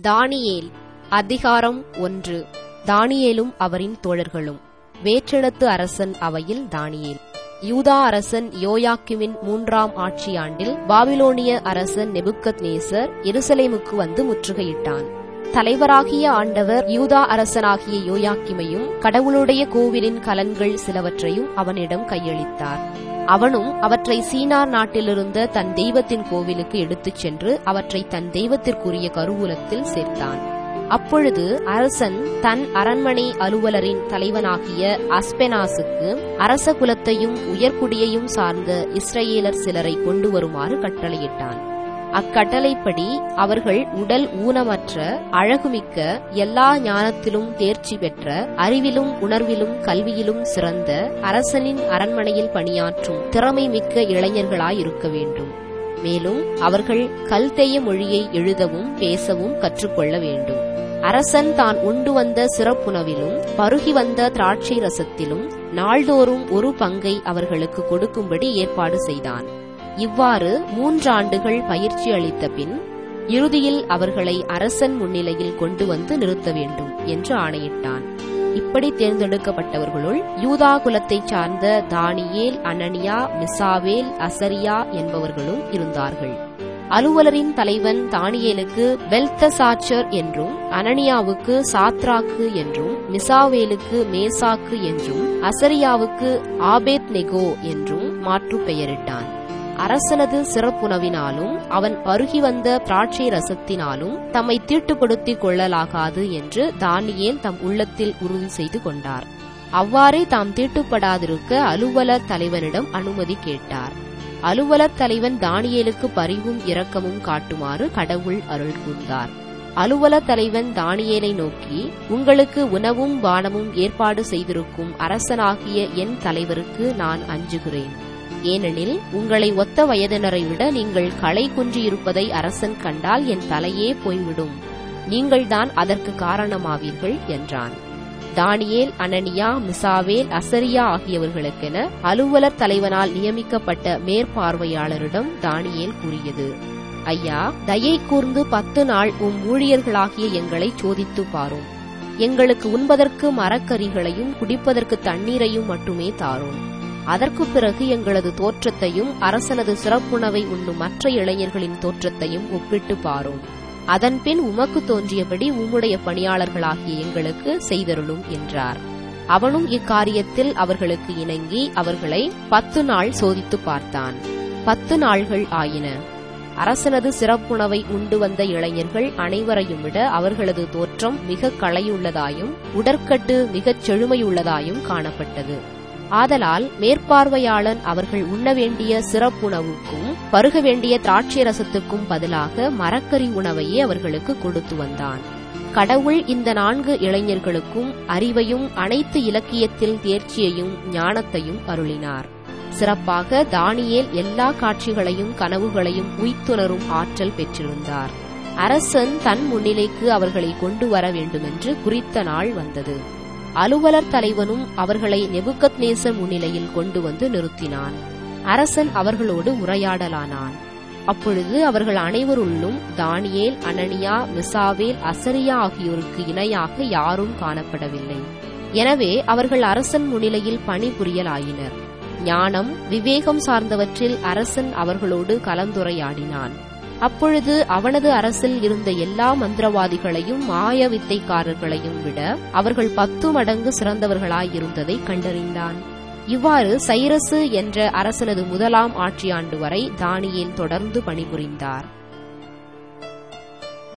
தானியேல் அதிகாரம் ஒன்று தானியேலும் அவரின் தோழர்களும் வேற்றிடத்து அரசன் அவையில் தானியேல் யூதா அரசன் யோயாக்கிமின் மூன்றாம் ஆட்சியாண்டில் பாபிலோனிய அரசன் நெபுக்கத் நேசர் எருசலேமுக்கு வந்து முற்றுகையிட்டான் தலைவராகிய ஆண்டவர் யூதா அரசனாகிய யோயாக்கிமையும் கடவுளுடைய கோவிலின் கலன்கள் சிலவற்றையும் அவனிடம் கையளித்தார் அவனும் அவற்றை சீனார் நாட்டிலிருந்த தன் தெய்வத்தின் கோவிலுக்கு எடுத்துச் சென்று அவற்றை தன் தெய்வத்திற்குரிய கருவூலத்தில் சேர்த்தான் அப்பொழுது அரசன் தன் அரண்மனை அலுவலரின் தலைவனாகிய அஸ்பெனாசுக்கு அரச குலத்தையும் உயர்குடியையும் சார்ந்த இஸ்ரேலர் சிலரை கொண்டு வருமாறு கட்டளையிட்டான் அக்கட்டளைப்படி அவர்கள் உடல் ஊனமற்ற அழகுமிக்க எல்லா ஞானத்திலும் தேர்ச்சி பெற்ற அறிவிலும் உணர்விலும் கல்வியிலும் சிறந்த அரசனின் அரண்மனையில் பணியாற்றும் திறமை மிக்க இளைஞர்களாயிருக்க வேண்டும் மேலும் அவர்கள் கல்தேய மொழியை எழுதவும் பேசவும் கற்றுக்கொள்ள வேண்டும் அரசன் தான் உண்டு வந்த சிறப்புணவிலும் பருகி வந்த திராட்சை ரசத்திலும் நாள்தோறும் ஒரு பங்கை அவர்களுக்கு கொடுக்கும்படி ஏற்பாடு செய்தான் இவ்வாறு மூன்றாண்டுகள் பயிற்சி அளித்த பின் இறுதியில் அவர்களை அரசன் முன்னிலையில் கொண்டு வந்து நிறுத்த வேண்டும் என்று ஆணையிட்டான் இப்படி தேர்ந்தெடுக்கப்பட்டவர்களுள் யூதா குலத்தைச் சார்ந்த தானியேல் அனனியா மிசாவேல் அசரியா என்பவர்களும் இருந்தார்கள் அலுவலரின் தலைவன் தானியேலுக்கு பெல்தசாச்சர் என்றும் அனனியாவுக்கு சாத்ராக்கு என்றும் மிசாவேலுக்கு மேசாக்கு என்றும் அசரியாவுக்கு ஆபேத் நெகோ என்றும் மாற்று பெயரிட்டான் அரசனது சிறப்புணவினாலும் அவன் பருகி வந்த திராட்சை ரசத்தினாலும் தம்மை தீட்டுப்படுத்திக் கொள்ளலாகாது என்று தானியேல் தம் உள்ளத்தில் உறுதி செய்து கொண்டார் அவ்வாறே தாம் தீட்டுப்படாதிருக்க அலுவலர் தலைவனிடம் அனுமதி கேட்டார் அலுவலர் தலைவன் தானியேலுக்கு பரிவும் இரக்கமும் காட்டுமாறு கடவுள் அருள் கூர்ந்தார் அலுவலர் தலைவன் தானியேலை நோக்கி உங்களுக்கு உணவும் பானமும் ஏற்பாடு செய்திருக்கும் அரசனாகிய என் தலைவருக்கு நான் அஞ்சுகிறேன் ஏனெனில் உங்களை ஒத்த வயதினரை விட நீங்கள் களை குன்றியிருப்பதை அரசன் கண்டால் என் தலையே போய்விடும் நீங்கள்தான் அதற்கு காரணமாவீர்கள் என்றான் தானியேல் அனனியா மிசாவேல் அசரியா ஆகியவர்களுக்கென அலுவலர் தலைவனால் நியமிக்கப்பட்ட மேற்பார்வையாளரிடம் தானியேல் கூறியது ஐயா தயை கூர்ந்து பத்து நாள் உம் ஊழியர்களாகிய எங்களை சோதித்து பாரும் எங்களுக்கு உண்பதற்கு மரக்கறிகளையும் குடிப்பதற்கு தண்ணீரையும் மட்டுமே தாரும் அதற்கு பிறகு எங்களது தோற்றத்தையும் அரசனது சிறப்புணவை உண்ணும் மற்ற இளைஞர்களின் தோற்றத்தையும் ஒப்பிட்டு பாரும் அதன்பின் உமக்கு தோன்றியபடி உம்முடைய பணியாளர்களாகிய எங்களுக்கு செய்தருளும் என்றார் அவனும் இக்காரியத்தில் அவர்களுக்கு இணங்கி அவர்களை பத்து நாள் சோதித்து பார்த்தான் பத்து நாள்கள் ஆயின அரசனது சிறப்புணவை உண்டு வந்த இளைஞர்கள் அனைவரையும் விட அவர்களது தோற்றம் மிக களையுள்ளதாயும் உடற்கட்டு மிகச் செழுமையுள்ளதாயும் காணப்பட்டது ஆதலால் மேற்பார்வையாளன் அவர்கள் உண்ண வேண்டிய சிறப்புணவுக்கும் பருக வேண்டிய திராட்சை ரசத்துக்கும் பதிலாக மரக்கறி உணவையே அவர்களுக்கு கொடுத்து வந்தான் கடவுள் இந்த நான்கு இளைஞர்களுக்கும் அறிவையும் அனைத்து இலக்கியத்தில் தேர்ச்சியையும் ஞானத்தையும் அருளினார் சிறப்பாக தானியேல் எல்லா காட்சிகளையும் கனவுகளையும் உய்த்துணரும் ஆற்றல் பெற்றிருந்தார் அரசன் தன் முன்னிலைக்கு அவர்களை கொண்டு வர வேண்டுமென்று குறித்த நாள் வந்தது அலுவலர் தலைவனும் அவர்களை நெபுக்கத் நேசர் முன்னிலையில் கொண்டு வந்து நிறுத்தினான் அரசன் அவர்களோடு உரையாடலானான் அப்பொழுது அவர்கள் அனைவருள்ளும் தானியேல் அனனியா மிசாவேல் அசரியா ஆகியோருக்கு இணையாக யாரும் காணப்படவில்லை எனவே அவர்கள் அரசன் முன்னிலையில் பணிபுரியலாயினர் ஞானம் விவேகம் சார்ந்தவற்றில் அரசன் அவர்களோடு கலந்துரையாடினான் அப்பொழுது அவனது அரசில் இருந்த எல்லா மந்திரவாதிகளையும் மாய வித்தைக்காரர்களையும் விட அவர்கள் பத்து மடங்கு சிறந்தவர்களாயிருந்ததை கண்டறிந்தான் இவ்வாறு சைரசு என்ற அரசனது முதலாம் ஆட்சியாண்டு வரை தானியேல் தொடர்ந்து பணிபுரிந்தார்